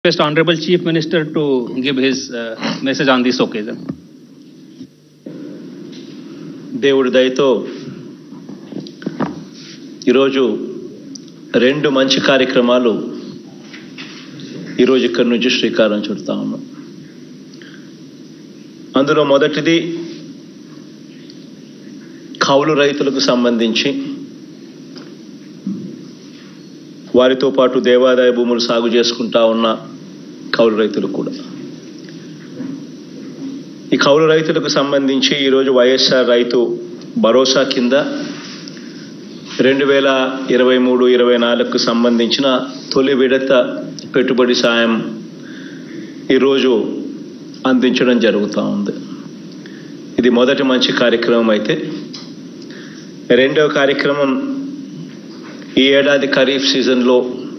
request Honorable Chief Minister to give his uh, message on this occasion. దేవుడి దయతో ఈరోజు రెండు మంచి కార్యక్రమాలు ఈరోజు ఇక్కడి నుంచి శ్రీకారం చుడతా ఉన్నాం అందులో మొదటిది కౌలు రైతులకు సంబంధించి వారితో పాటు దేవాదాయ భూములు సాగు చేసుకుంటా ఉన్న కౌలు రైతులు కూడా ఈ కౌలు రైతులకు సంబంధించి ఈరోజు వైఎస్ఆర్ రైతు భరోసా కింద రెండు వేల ఇరవై మూడు ఇరవై నాలుగుకు సంబంధించిన తొలి విడత పెట్టుబడి సాయం ఈరోజు అందించడం జరుగుతూ ఉంది ఇది మొదటి మంచి కార్యక్రమం అయితే రెండవ కార్యక్రమం ఈ ఏడాది ఖరీఫ్ సీజన్లో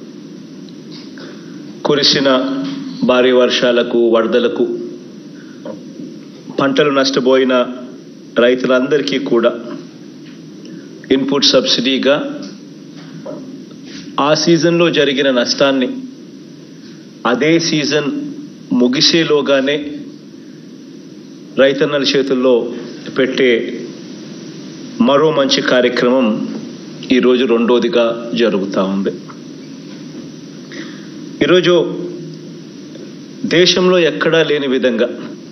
కురిసిన భారీ వర్షాలకు వరదలకు పంటలు నష్టపోయిన రైతులందరికీ కూడా ఇన్పుట్ సబ్సిడీగా ఆ సీజన్లో జరిగిన నష్టాన్ని అదే సీజన్ ముగిసేలోగానే రైతన్నల చేతుల్లో పెట్టే మరో మంచి కార్యక్రమం ఈరోజు రెండోదిగా జరుగుతూ ఉంది ఈరోజు దేశంలో ఎక్కడా లేని విధంగా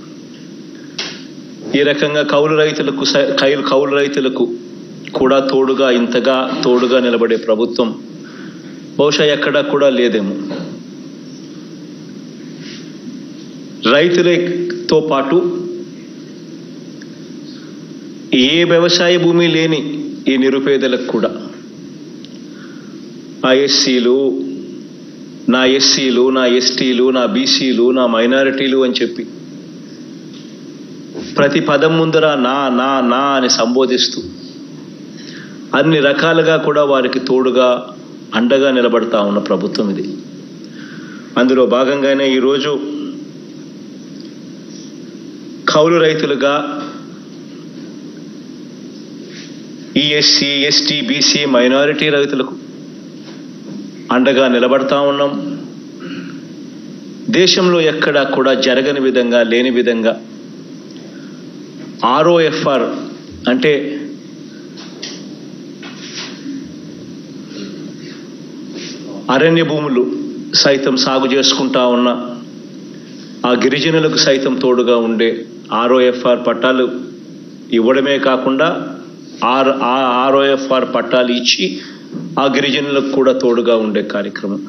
ఈ రకంగా కౌలు రైతులకు స- కైలు కౌలు రైతులకు కూడా తోడుగా ఇంతగా తోడుగా నిలబడే ప్రభుత్వం బహుశా ఎక్కడా కూడా లేదేమో రైతులతో పాటు ఏ వ్యవసాయ భూమి లేని ఈ నిరుపేదలకు కూడా ఆ ఎస్సీలు నా ఎస్సీలు నా ఎస్టీలు నా బీసీలు నా మైనారిటీలు అని చెప్పి ప్రతి పదం ముందర నా నా నా అని సంబోధిస్తూ అన్ని రకాలుగా కూడా వారికి తోడుగా అండగా నిలబడతా ఉన్న ప్రభుత్వం ఇది అందులో భాగంగానే ఈరోజు కౌలు రైతులుగా ఈ ఎస్సీ ఎస్టీ బీసీ మైనారిటీ రైతులకు అండగా నిలబడతా ఉన్నాం దేశంలో ఎక్కడా కూడా జరగని విధంగా లేని విధంగా ఆర్ఓఎఫ్ఆర్ అంటే అరణ్య భూములు సైతం సాగు చేసుకుంటా ఉన్న ఆ గిరిజనులకు సైతం తోడుగా ఉండే ఆర్ఓఎఫ్ఆర్ పట్టాలు ఇవ్వడమే కాకుండా ఆర్ ఆ ఆర్ఓఎఫ్ఆర్ పట్టాలు ఇచ్చి ఆ గిరిజనులకు కూడా తోడుగా ఉండే కార్యక్రమం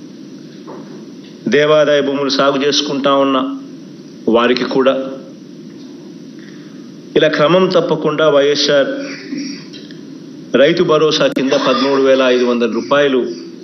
దేవాదాయ భూములు సాగు చేసుకుంటా ఉన్న వారికి కూడా ఇలా క్రమం తప్పకుండా వైఎస్ఆర్ రైతు భరోసా కింద పదమూడు వేల ఐదు వందల రూపాయలు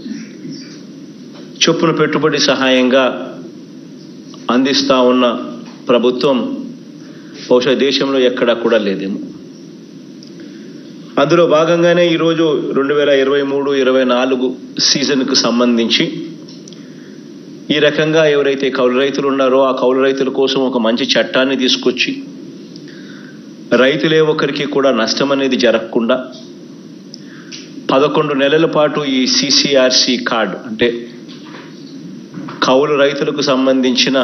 చొప్పున పెట్టుబడి సహాయంగా అందిస్తా ఉన్న ప్రభుత్వం బహుశా దేశంలో ఎక్కడా కూడా లేదేమో అందులో భాగంగానే ఈరోజు రెండు వేల ఇరవై మూడు ఇరవై నాలుగు సీజన్కు సంబంధించి ఈ రకంగా ఎవరైతే కౌలు రైతులు ఉన్నారో ఆ కౌలు రైతుల కోసం ఒక మంచి చట్టాన్ని తీసుకొచ్చి రైతులే ఒకరికి కూడా నష్టం అనేది జరగకుండా పదకొండు నెలల పాటు ఈ సిసిఆర్సి కార్డ్ అంటే కౌలు రైతులకు సంబంధించిన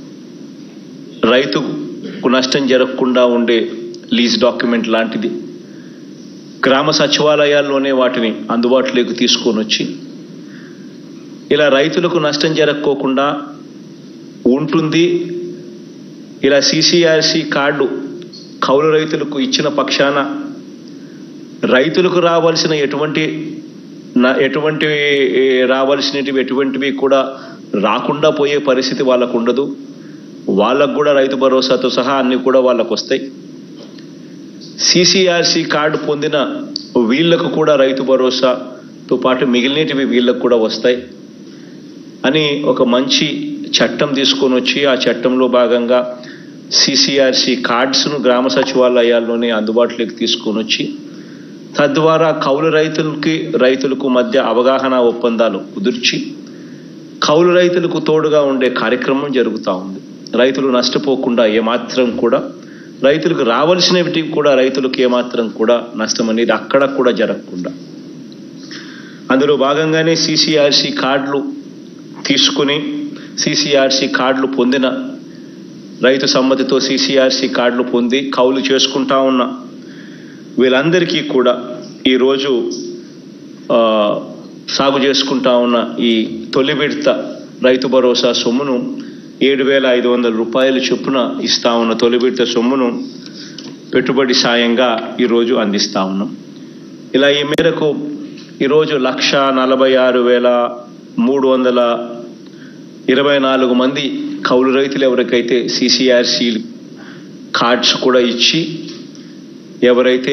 రైతుకు నష్టం జరగకుండా ఉండే లీజ్ డాక్యుమెంట్ లాంటిది గ్రామ సచివాలయాల్లోనే వాటిని అందుబాటులోకి తీసుకొని వచ్చి ఇలా రైతులకు నష్టం జరగకోకుండా ఉంటుంది ఇలా సిసిఆర్సి కార్డు కౌలు రైతులకు ఇచ్చిన పక్షాన రైతులకు రావాల్సిన ఎటువంటి నా- ఎటువంటి ఏ, రావాల్సినవి ఎటువంటివి కూడా రాకుండా పోయే పరిస్థితి వాళ్ళకు ఉండదు వాళ్ళకు కూడా రైతు భరోసాతో సహా అన్ని కూడా వాళ్ళకు వస్తాయి సిసిఆర్సి కార్డు పొందిన వీళ్ళకు కూడా రైతు భరోసాతో పాటు మిగిలినటివి వీళ్ళకు కూడా వస్తాయి అని ఒక మంచి చట్టం తీసుకొని వచ్చి ఆ చట్టంలో భాగంగా సిసిఆర్సి కార్డ్స్ను గ్రామ సచివాలయాల్లోనే అందుబాటులోకి తీసుకొని వచ్చి తద్వారా కౌలు రైతులకి రైతులకు మధ్య అవగాహన ఒప్పందాలు కుదిర్చి కౌలు రైతులకు తోడుగా ఉండే కార్యక్రమం జరుగుతూ ఉంది రైతులు నష్టపోకుండా ఏమాత్రం కూడా రైతులకు రావాల్సినవి కూడా రైతులకు ఏమాత్రం కూడా నష్టం అనేది అక్కడ కూడా జరగకుండా అందులో భాగంగానే సిసిఆర్సి కార్డులు తీసుకుని సిసిఆర్సి కార్డులు పొందిన రైతు సమ్మతితో సిసిఆర్సి కార్డులు పొంది కౌలు చేసుకుంటా ఉన్న వీళ్ళందరికీ కూడా ఈరోజు ఆ, సాగు చేసుకుంటా ఉన్న ఈ తొలి విడత రైతు భరోసా సొమ్మును ఏడు వేల ఐదు వందల రూపాయలు చొప్పున ఇస్తా ఉన్న తొలి విడత సొమ్మును పెట్టుబడి సాయంగా ఈరోజు అందిస్తా ఉన్నాం ఇలా ఈ మేరకు ఈరోజు లక్ష నలభై ఆరు వేల మూడు వందల ఇరవై నాలుగు మంది కౌలు రైతులు ఎవరికైతే సిసిఆర్సి కార్డ్స్ కూడా ఇచ్చి ఎవరైతే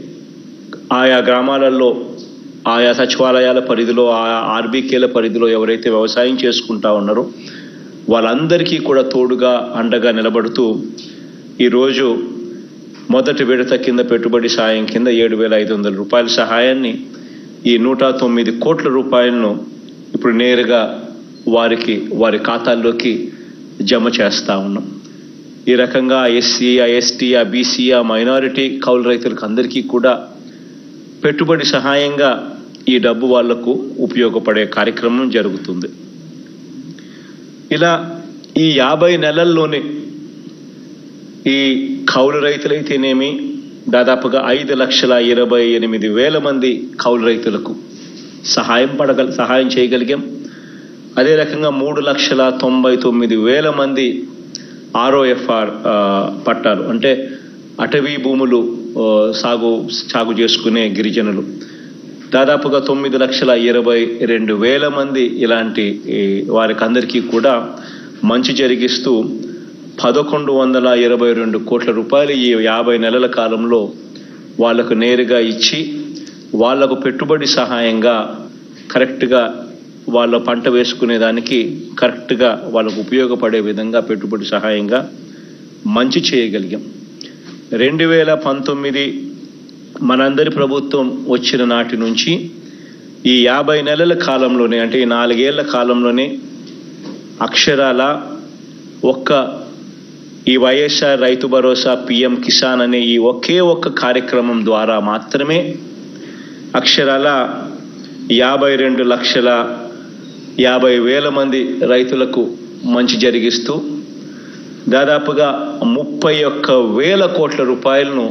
ఆయా గ్రామాలలో ఆయా సచివాలయాల పరిధిలో ఆయా ఆర్బీకేల పరిధిలో ఎవరైతే వ్యవసాయం చేసుకుంటా ఉన్నారో వాళ్ళందరికీ కూడా తోడుగా అండగా నిలబడుతూ ఈరోజు మొదటి విడత కింద పెట్టుబడి సాయం కింద ఏడు వేల ఐదు వందల రూపాయల సహాయాన్ని ఈ నూట తొమ్మిది కోట్ల రూపాయలను ఇప్పుడు నేరుగా వారికి వారి ఖాతాల్లోకి జమ చేస్తా ఉన్నాం ఈ రకంగా ఎస్సీ ఆ ఎస్టీ ఆ బీసీ ఆ మైనారిటీ కౌలు రైతులకు అందరికీ కూడా పెట్టుబడి సహాయంగా ఈ డబ్బు వాళ్లకు ఉపయోగపడే కార్యక్రమం జరుగుతుంది ఇలా ఈ యాభై నెలల్లోనే ఈ కౌలు రైతులైతేనేమి దాదాపుగా ఐదు లక్షల ఇరవై ఎనిమిది వేల మంది కౌలు రైతులకు సహాయం పడగల సహాయం చేయగలిగాం అదే రకంగా మూడు లక్షల తొంభై తొమ్మిది వేల మంది ఆర్ఓఎఫ్ఆర్ పట్టాలు అంటే అటవీ భూములు ఆ, సాగు సాగు చేసుకునే గిరిజనులు దాదాపుగా తొమ్మిది లక్షల ఇరవై రెండు వేల మంది ఇలాంటి ఈ, వారికి అందరికీ కూడా మంచి జరిగిస్తూ పదకొండు వందల ఇరవై రెండు కోట్ల రూపాయలు ఈ యాభై నెలల కాలంలో వాళ్లకు నేరుగా ఇచ్చి వాళ్లకు పెట్టుబడి సహాయంగా కరెక్ట్గా వాళ్ళ పంట వేసుకునే దానికి కరెక్ట్గా వాళ్ళకు ఉపయోగపడే విధంగా పెట్టుబడి సహాయంగా మంచి చేయగలిగాం రెండు వేల పంతొమ్మిది మనందరి ప్రభుత్వం వచ్చిన నాటి నుంచి ఈ యాభై నెలల కాలంలోనే అంటే ఈ నాలుగేళ్ల కాలంలోనే అక్షరాల ఒక్క ఈ వైఎస్ఆర్ రైతు భరోసా పిఎం కిసాన్ అనే ఈ ఒకే ఒక్క కార్యక్రమం ద్వారా మాత్రమే అక్షరాల యాభై రెండు లక్షల యాభై వేల మంది రైతులకు మంచి జరిగిస్తూ దాదాపుగా ముప్పై ఒక్క వేల కోట్ల రూపాయలను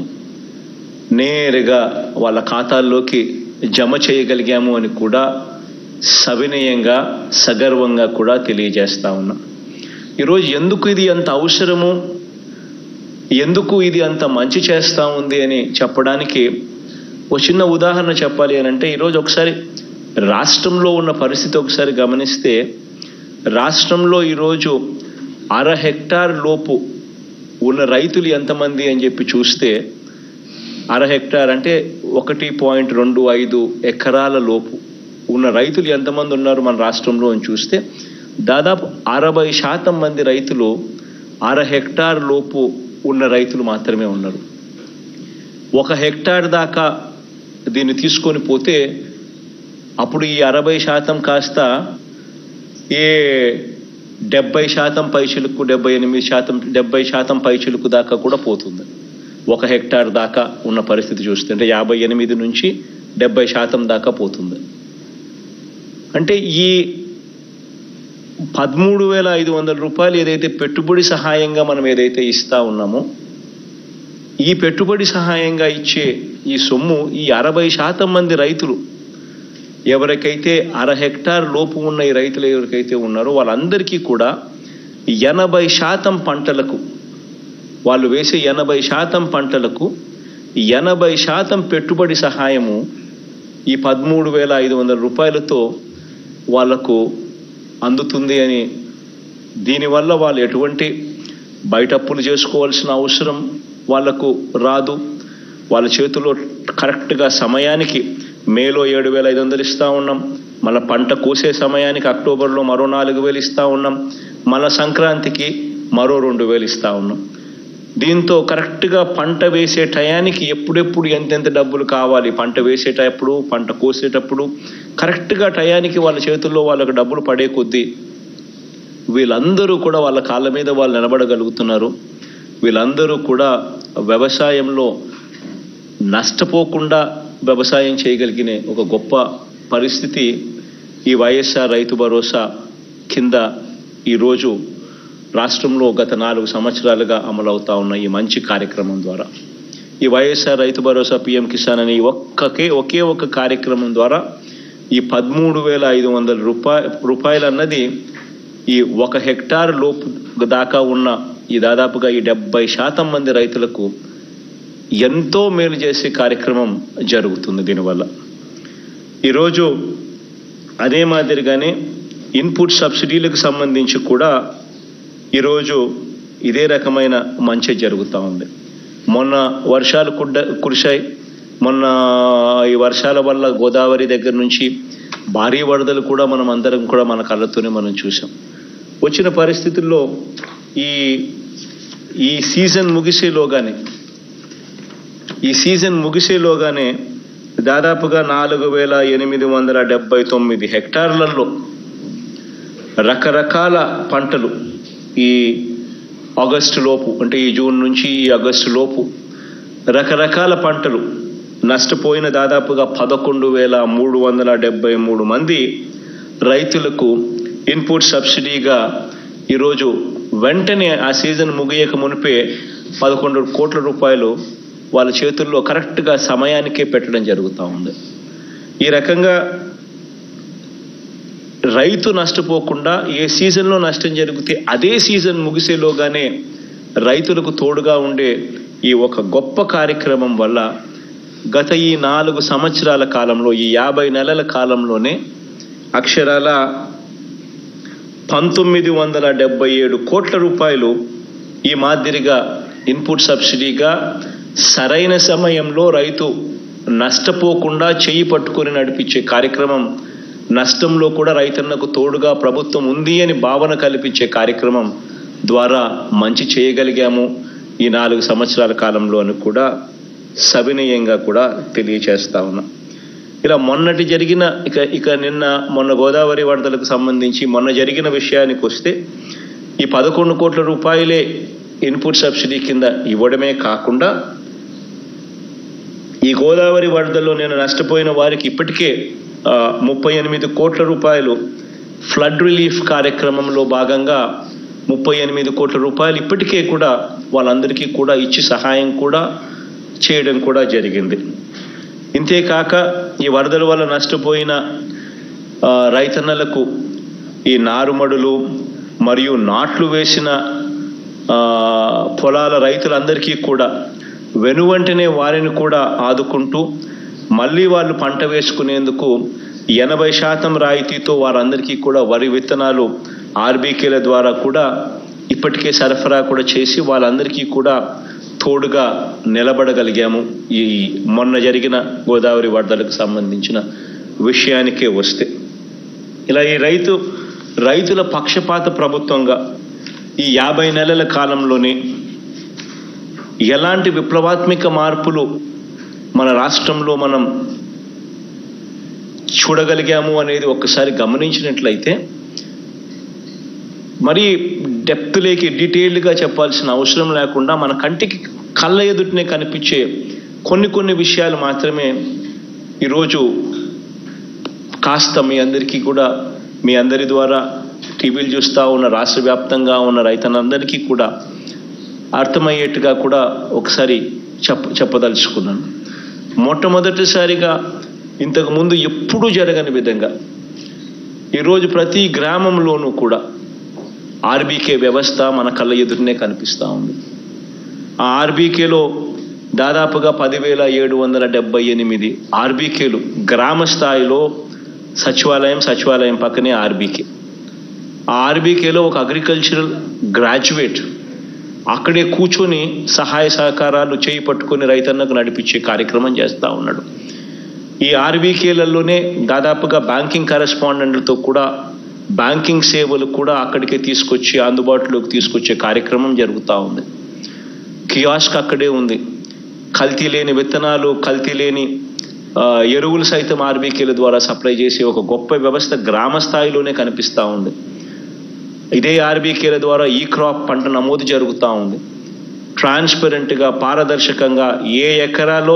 నేరుగా వాళ్ళ ఖాతాల్లోకి జమ చేయగలిగాము అని కూడా సవినయంగా సగర్వంగా కూడా తెలియజేస్తా ఉన్నా ఈరోజు ఎందుకు ఇది అంత అవసరము ఎందుకు ఇది అంత మంచి చేస్తా ఉంది అని చెప్పడానికి ఒక చిన్న ఉదాహరణ చెప్పాలి అని అంటే ఈరోజు ఒకసారి రాష్ట్రంలో ఉన్న పరిస్థితి ఒకసారి గమనిస్తే రాష్ట్రంలో ఈరోజు అర హెక్టార్ లోపు ఉన్న రైతులు ఎంతమంది అని చెప్పి చూస్తే అర హెక్టార్ అంటే ఒకటి పాయింట్ రెండు ఐదు ఎకరాల లోపు ఉన్న రైతులు ఎంతమంది ఉన్నారు మన రాష్ట్రంలో అని చూస్తే దాదాపు అరవై శాతం మంది రైతులు అర హెక్టార్ లోపు ఉన్న రైతులు మాత్రమే ఉన్నారు ఒక హెక్టార్ దాకా దీన్ని తీసుకొని పోతే అప్పుడు ఈ అరవై శాతం కాస్త ఏ డెబ్బై శాతం పైచిలకు డెబ్బై ఎనిమిది శాతం డెబ్బై శాతం పైచిలకు దాకా కూడా పోతుంది ఒక హెక్టార్ దాకా ఉన్న పరిస్థితి చూస్తే అంటే యాభై ఎనిమిది నుంచి డెబ్బై శాతం దాకా పోతుంది అంటే ఈ పదమూడు వేల ఐదు వందల రూపాయలు ఏదైతే పెట్టుబడి సహాయంగా మనం ఏదైతే ఇస్తా ఉన్నామో ఈ పెట్టుబడి సహాయంగా ఇచ్చే ఈ సొమ్ము ఈ అరవై శాతం మంది రైతులు ఎవరికైతే అర హెక్టార్ లోపు ఉన్న ఈ రైతులు ఎవరికైతే ఉన్నారో వాళ్ళందరికీ కూడా ఎనభై శాతం పంటలకు వాళ్ళు వేసే ఎనభై శాతం పంటలకు ఎనభై శాతం పెట్టుబడి సహాయము ఈ పదమూడు వేల ఐదు వందల రూపాయలతో వాళ్లకు అందుతుంది అని దీనివల్ల వాళ్ళు ఎటువంటి బయట అప్పులు చేసుకోవాల్సిన అవసరం వాళ్లకు రాదు వాళ్ళ చేతిలో కరెక్ట్గా సమయానికి మేలో ఏడు వేల ఐదు వందలు ఇస్తూ ఉన్నాం మళ్ళీ పంట కోసే సమయానికి అక్టోబర్లో మరో నాలుగు వేలు ఇస్తూ ఉన్నాం మళ్ళా సంక్రాంతికి మరో రెండు వేలు ఇస్తూ ఉన్నాం దీంతో కరెక్ట్గా పంట వేసే టయానికి ఎప్పుడెప్పుడు ఎంతెంత డబ్బులు కావాలి పంట వేసేటప్పుడు పంట కోసేటప్పుడు కరెక్ట్గా టయానికి వాళ్ళ చేతుల్లో వాళ్ళకు డబ్బులు పడే కొద్దీ వీళ్ళందరూ కూడా వాళ్ళ కాళ్ళ మీద వాళ్ళు నిలబడగలుగుతున్నారు వీళ్ళందరూ కూడా వ్యవసాయంలో నష్టపోకుండా వ్యవసాయం చేయగలిగిన ఒక గొప్ప పరిస్థితి ఈ వైఎస్ఆర్ రైతు భరోసా కింద ఈరోజు రాష్ట్రంలో గత నాలుగు సంవత్సరాలుగా అమలవుతా ఉన్న ఈ మంచి కార్యక్రమం ద్వారా ఈ వైఎస్ఆర్ రైతు భరోసా పిఎం కిసాన్ అనే ఈ ఒక్కకే ఒకే ఒక కార్యక్రమం ద్వారా ఈ పదమూడు వేల ఐదు వందల రూపాయ రూపాయలు అన్నది ఈ ఒక హెక్టార్ లోపు దాకా ఉన్న ఈ దాదాపుగా ఈ డెబ్బై శాతం మంది రైతులకు ఎంతో మేలు చేసే కార్యక్రమం జరుగుతుంది దీనివల్ల ఈరోజు అదే మాదిరిగానే ఇన్పుట్ సబ్సిడీలకు సంబంధించి కూడా ఈరోజు ఇదే రకమైన మంచి జరుగుతూ ఉంది మొన్న వర్షాలు కుడ్డ కురిశాయి మొన్న ఈ వర్షాల వల్ల గోదావరి దగ్గర నుంచి భారీ వరదలు కూడా మనం అందరం కూడా మన కళ్ళతోనే మనం చూసాం వచ్చిన పరిస్థితుల్లో ఈ ఈ సీజన్ ముగిసేలోగానే ఈ సీజన్ ముగిసేలోగానే దాదాపుగా నాలుగు వేల ఎనిమిది వందల డెబ్బై తొమ్మిది హెక్టార్లలో రకరకాల పంటలు ఈ ఆగస్టు లోపు అంటే ఈ జూన్ నుంచి ఈ ఆగస్టు లోపు రకరకాల పంటలు నష్టపోయిన దాదాపుగా పదకొండు వేల మూడు వందల డెబ్బై మూడు మంది రైతులకు ఇన్పుట్ సబ్సిడీగా ఈరోజు వెంటనే ఆ సీజన్ ముగియక మునిపే పదకొండు కోట్ల రూపాయలు వాళ్ళ చేతుల్లో కరెక్ట్గా సమయానికే పెట్టడం జరుగుతూ ఉంది ఈ రకంగా రైతు నష్టపోకుండా ఏ సీజన్లో నష్టం జరిగితే అదే సీజన్ ముగిసేలోగానే రైతులకు తోడుగా ఉండే ఈ ఒక గొప్ప కార్యక్రమం వల్ల గత ఈ నాలుగు సంవత్సరాల కాలంలో ఈ యాభై నెలల కాలంలోనే అక్షరాల పంతొమ్మిది వందల డెబ్బై ఏడు కోట్ల రూపాయలు ఈ మాదిరిగా ఇన్పుట్ సబ్సిడీగా సరైన సమయంలో రైతు నష్టపోకుండా చెయ్యి పట్టుకొని నడిపించే కార్యక్రమం నష్టంలో కూడా రైతన్నకు తోడుగా ప్రభుత్వం ఉంది అని భావన కల్పించే కార్యక్రమం ద్వారా మంచి చేయగలిగాము ఈ నాలుగు సంవత్సరాల కాలంలో అని కూడా సవినయంగా కూడా తెలియచేస్తా ఉన్నా ఇలా మొన్నటి జరిగిన ఇక ఇక నిన్న మొన్న గోదావరి వరదలకు సంబంధించి మొన్న జరిగిన విషయానికి వస్తే ఈ పదకొండు కోట్ల రూపాయలే ఇన్పుట్ సబ్సిడీ కింద ఇవ్వడమే కాకుండా ఈ గోదావరి వరదల్లో నేను నష్టపోయిన వారికి ఇప్పటికే ఆ, ముప్పై ఎనిమిది కోట్ల రూపాయలు ఫ్లడ్ రిలీఫ్ కార్యక్రమంలో భాగంగా ముప్పై ఎనిమిది కోట్ల రూపాయలు ఇప్పటికే కూడా వాళ్ళందరికీ కూడా ఇచ్చి సహాయం కూడా చేయడం కూడా జరిగింది ఇంతేకాక ఈ వరదల వల్ల నష్టపోయిన ఆ, రైతన్నలకు ఈ నారుమడులు మరియు నాట్లు వేసిన ఆ, పొలాల రైతులందరికీ కూడా వెనువెంటనే వారిని కూడా ఆదుకుంటూ మళ్ళీ వాళ్ళు పంట వేసుకునేందుకు ఎనభై శాతం రాయితీతో వారందరికీ కూడా వరి విత్తనాలు ఆర్బీకేల ద్వారా కూడా ఇప్పటికే సరఫరా కూడా చేసి వాళ్ళందరికీ కూడా తోడుగా నిలబడగలిగాము ఈ మొన్న జరిగిన గోదావరి వరదలకు సంబంధించిన విషయానికే వస్తే ఇలా ఈ రైతు రైతుల పక్షపాత ప్రభుత్వంగా ఈ యాభై నెలల కాలంలోనే ఎలాంటి విప్లవాత్మక మార్పులు మన రాష్ట్రంలో మనం చూడగలిగాము అనేది ఒక్కసారి గమనించినట్లయితే మరి డెప్త్లేకి డీటెయిల్డ్గా చెప్పాల్సిన అవసరం లేకుండా మన కంటికి కళ్ళ ఎదుటనే కనిపించే కొన్ని కొన్ని విషయాలు మాత్రమే ఈరోజు కాస్త మీ అందరికీ కూడా మీ అందరి ద్వారా టీవీలు చూస్తూ ఉన్న రాష్ట్ర వ్యాప్తంగా ఉన్న రైతనందరికీ కూడా అర్థమయ్యేట్టుగా కూడా ఒకసారి చెప్ప చెప్పదలుచుకున్నాను మొట్టమొదటిసారిగా ఇంతకు ముందు ఎప్పుడూ జరగని విధంగా ఈరోజు ప్రతి గ్రామంలోనూ కూడా ఆర్బీకే వ్యవస్థ మన కళ్ళ ఎదురునే కనిపిస్తూ ఉంది ఆ ఆర్బీకేలో దాదాపుగా పదివేల ఏడు వందల డెబ్బై ఎనిమిది ఆర్బీకేలు గ్రామ స్థాయిలో సచివాలయం సచివాలయం పక్కనే ఆర్బీకే ఆ ఆర్బీకేలో ఒక అగ్రికల్చరల్ గ్రాడ్యుయేట్ అక్కడే కూర్చొని సహాయ సహకారాలు చేయి పట్టుకొని రైతన్నకు నడిపించే కార్యక్రమం చేస్తూ ఉన్నాడు ఈ ఆర్బీకేలలోనే దాదాపుగా బ్యాంకింగ్ కరెస్పాండెంట్లతో కూడా బ్యాంకింగ్ సేవలు కూడా అక్కడికే తీసుకొచ్చి అందుబాటులోకి తీసుకొచ్చే కార్యక్రమం జరుగుతూ ఉంది కియాస్క్ అక్కడే ఉంది కల్తీ లేని విత్తనాలు కల్తీ లేని ఆ, ఎరువులు సైతం ఆర్బీకేల ద్వారా సప్లై చేసే ఒక గొప్ప వ్యవస్థ గ్రామ స్థాయిలోనే కనిపిస్తూ ఉంది ఇదే ఆర్బీకేల ద్వారా ఈ క్రాప్ పంట నమోదు జరుగుతూ ఉంది ట్రాన్స్పరెంట్గా పారదర్శకంగా ఏ ఎకరాలో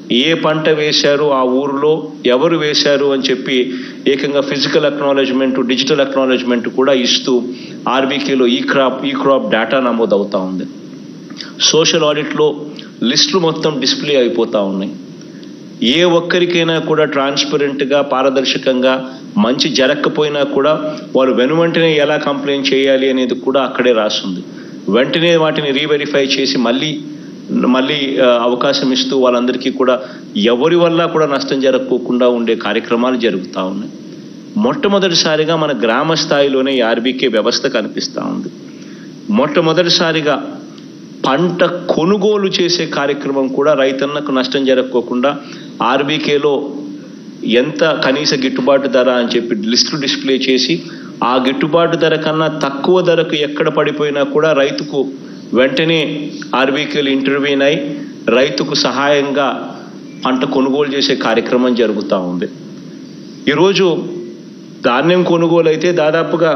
ఏ పంట వేశారు ఆ ఊరిలో ఎవరు వేశారు అని చెప్పి ఏకంగా ఫిజికల్ అక్నాలెడ్జ్మెంట్ డిజిటల్ అక్నాలెడ్జ్మెంట్ కూడా ఇస్తూ ఆర్బీకేలో ఈ క్రాప్ ఈ క్రాప్ డేటా నమోదు అవుతా ఉంది సోషల్ ఆడిట్లో లిస్టులు మొత్తం డిస్ప్లే అయిపోతూ ఉన్నాయి ఏ ఒక్కరికైనా కూడా ట్రాన్స్పరెంట్గా పారదర్శకంగా మంచి జరగకపోయినా కూడా వాళ్ళు వెనువెంటనే ఎలా కంప్లైంట్ చేయాలి అనేది కూడా అక్కడే రాస్తుంది వెంటనే వాటిని రీవెరిఫై చేసి మళ్ళీ మళ్ళీ ఆ, అవకాశం ఇస్తూ వాళ్ళందరికీ కూడా ఎవరి వల్ల కూడా నష్టం జరగకోకుండా ఉండే కార్యక్రమాలు జరుగుతూ ఉన్నాయి మొట్టమొదటిసారిగా మన గ్రామ స్థాయిలోనే ఈ ఆర్బీకే వ్యవస్థ కనిపిస్తూ ఉంది మొట్టమొదటిసారిగా పంట కొనుగోలు చేసే కార్యక్రమం కూడా రైతన్నకు నష్టం జరగకోకుండా ఆర్బీకేలో ఎంత కనీస గిట్టుబాటు ధర అని చెప్పి లిస్టు డిస్ప్లే చేసి ఆ గిట్టుబాటు ధర కన్నా తక్కువ ధరకు ఎక్కడ పడిపోయినా కూడా రైతుకు వెంటనే ఆర్బీకేలు ఇంటర్వ్యూన్ అయి రైతుకు సహాయంగా పంట కొనుగోలు చేసే కార్యక్రమం జరుగుతూ ఉంది ఈరోజు ధాన్యం కొనుగోలు అయితే దాదాపుగా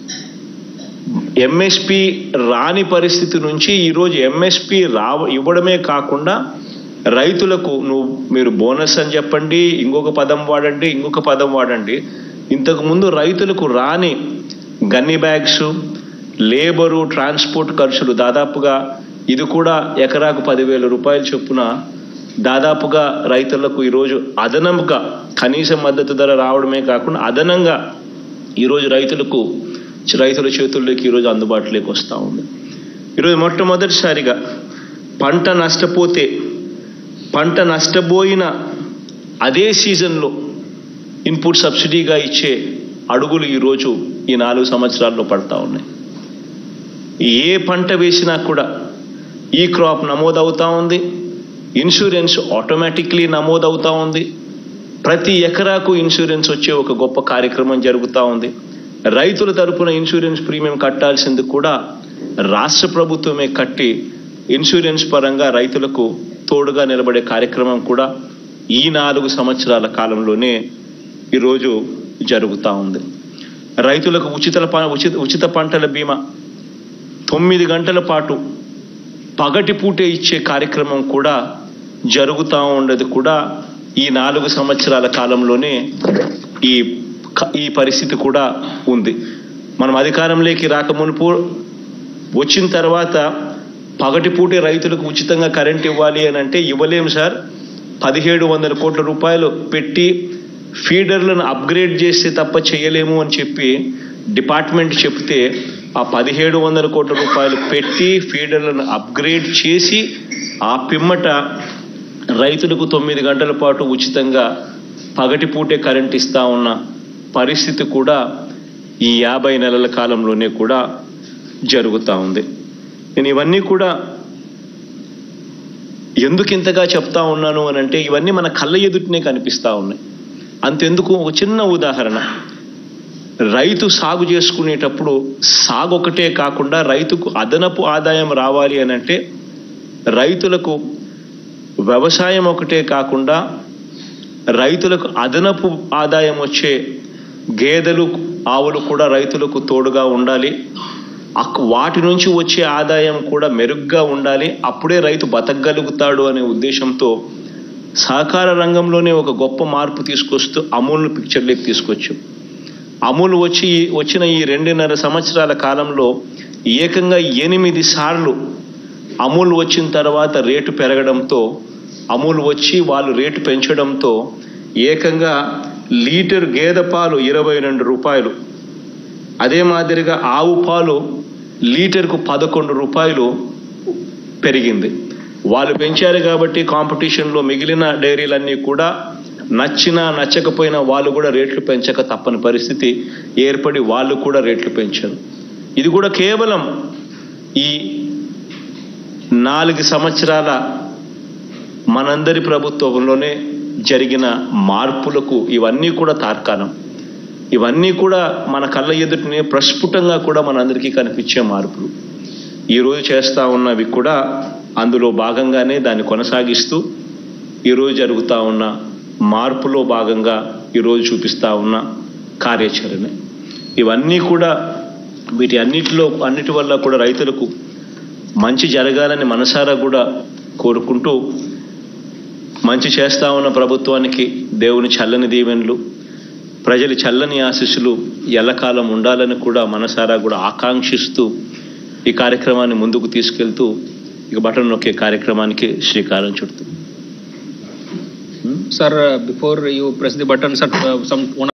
ఎంఎస్పి రాని పరిస్థితి నుంచి ఈరోజు ఎంఎస్పి రావ ఇవ్వడమే కాకుండా రైతులకు నువ్వు మీరు బోనస్ అని చెప్పండి ఇంకొక పదం వాడండి ఇంకొక పదం వాడండి ఇంతకు ముందు రైతులకు రాని గన్ని బ్యాగ్స్ లేబరు ట్రాన్స్పోర్ట్ ఖర్చులు దాదాపుగా ఇది కూడా ఎకరాకు పదివేల రూపాయల చొప్పున దాదాపుగా రైతులకు ఈరోజు అదనంగా కనీస మద్దతు ధర రావడమే కాకుండా అదనంగా ఈరోజు రైతులకు రైతుల చేతుల్లోకి ఈరోజు అందుబాటులోకి వస్తూ ఉంది ఈరోజు మొట్టమొదటిసారిగా పంట నష్టపోతే పంట నష్టపోయిన అదే సీజన్లో ఇన్పుట్ సబ్సిడీగా ఇచ్చే అడుగులు ఈరోజు ఈ నాలుగు సంవత్సరాల్లో పడతా ఉన్నాయి ఏ పంట వేసినా కూడా ఈ క్రాప్ నమోదవుతా ఉంది ఇన్సూరెన్స్ ఆటోమేటిక్లీ నమోదవుతా ఉంది ప్రతి ఎకరాకు ఇన్సూరెన్స్ వచ్చే ఒక గొప్ప కార్యక్రమం జరుగుతూ ఉంది రైతుల తరపున ఇన్సూరెన్స్ ప్రీమియం కట్టాల్సింది కూడా రాష్ట్ర ప్రభుత్వమే కట్టి ఇన్సూరెన్స్ పరంగా రైతులకు తోడుగా నిలబడే కార్యక్రమం కూడా ఈ నాలుగు సంవత్సరాల కాలంలోనే ఈరోజు జరుగుతూ ఉంది రైతులకు ఉచిత ప- ఉచిత ఉచిత పంటల బీమా తొమ్మిది గంటల పాటు పగటి పూటే ఇచ్చే కార్యక్రమం కూడా జరుగుతూ ఉండేది కూడా ఈ నాలుగు సంవత్సరాల కాలంలోనే ఈ క- ఈ పరిస్థితి కూడా ఉంది మనం అధికారంలోకి రాకమునుపు వచ్చిన తర్వాత పగటి పూటే రైతులకు ఉచితంగా కరెంట్ ఇవ్వాలి అని అంటే ఇవ్వలేము సార్ పదిహేడు వందల కోట్ల రూపాయలు పెట్టి ఫీడర్లను అప్గ్రేడ్ చేస్తే తప్ప చేయలేము అని చెప్పి డిపార్ట్మెంట్ చెప్తే ఆ పదిహేడు వందల కోట్ల రూపాయలు పెట్టి ఫీడర్లను అప్గ్రేడ్ చేసి ఆ పిమ్మట రైతులకు తొమ్మిది గంటల పాటు ఉచితంగా పగటిపూటే కరెంట్ ఇస్తా ఉన్న పరిస్థితి కూడా ఈ యాభై నెలల కాలంలోనే కూడా జరుగుతూ ఉంది నేను ఇవన్నీ కూడా ఎందుకు ఇంతగా చెప్తా ఉన్నాను అని అంటే ఇవన్నీ మన కళ్ళ ఎదుటినే కనిపిస్తూ ఉన్నాయి అంతెందుకు ఒక చిన్న ఉదాహరణ రైతు సాగు చేసుకునేటప్పుడు సాగు ఒకటే కాకుండా రైతుకు అదనపు ఆదాయం రావాలి అని అంటే రైతులకు వ్యవసాయం ఒకటే కాకుండా రైతులకు అదనపు ఆదాయం వచ్చే గేదెలు ఆవులు కూడా రైతులకు తోడుగా ఉండాలి అక్- వాటి నుంచి వచ్చే ఆదాయం కూడా మెరుగ్గా ఉండాలి అప్పుడే రైతు బతకగలుగుతాడు అనే ఉద్దేశంతో సహకార రంగంలోనే ఒక గొప్ప మార్పు తీసుకొస్తూ అమూల్ను పిక్చర్లోకి తీసుకొచ్చాం అమూల్ వచ్చి వచ్చిన ఈ రెండున్నర సంవత్సరాల కాలంలో ఏకంగా ఎనిమిది సార్లు అమూల్ వచ్చిన తర్వాత రేటు పెరగడంతో అమూల్ వచ్చి వాళ్ళు రేటు పెంచడంతో ఏకంగా లీటర్ గేదె పాలు ఇరవై రెండు రూపాయలు అదే మాదిరిగా ఆవు పాలు లీటర్కు పదకొండు రూపాయలు పెరిగింది వాళ్ళు పెంచారు కాబట్టి కాంపిటీషన్లో మిగిలిన డైరీలన్నీ కూడా నచ్చినా నచ్చకపోయినా వాళ్ళు కూడా రేట్లు పెంచక తప్పని పరిస్థితి ఏర్పడి వాళ్ళు కూడా రేట్లు పెంచారు ఇది కూడా కేవలం ఈ నాలుగు సంవత్సరాల మనందరి ప్రభుత్వంలోనే జరిగిన మార్పులకు ఇవన్నీ కూడా తార్కాణం ఇవన్నీ కూడా మన కళ్ళ ఎదుటినే ప్రస్ఫుటంగా కూడా మనందరికీ కనిపించే మార్పులు ఈరోజు చేస్తూ ఉన్నవి కూడా అందులో భాగంగానే దాన్ని కొనసాగిస్తూ ఈరోజు జరుగుతూ ఉన్న మార్పులో భాగంగా ఈరోజు చూపిస్తూ ఉన్న కార్యాచరణ ఇవన్నీ కూడా వీటి అన్నిటిలో అన్నిటి వల్ల కూడా రైతులకు మంచి జరగాలని మనసారా కూడా కోరుకుంటూ మంచి చేస్తా ఉన్న ప్రభుత్వానికి దేవుని చల్లని దీవెనలు ప్రజల చల్లని ఆశీస్సులు ఎల్లకాలం ఉండాలని కూడా మనసారా కూడా ఆకాంక్షిస్తూ ఈ కార్యక్రమాన్ని ముందుకు తీసుకెళ్తూ ఇక బటన్ నొక్కే కార్యక్రమానికి శ్రీకారం చుడుతూ Sir, uh, before you press the button, sir, uh, some one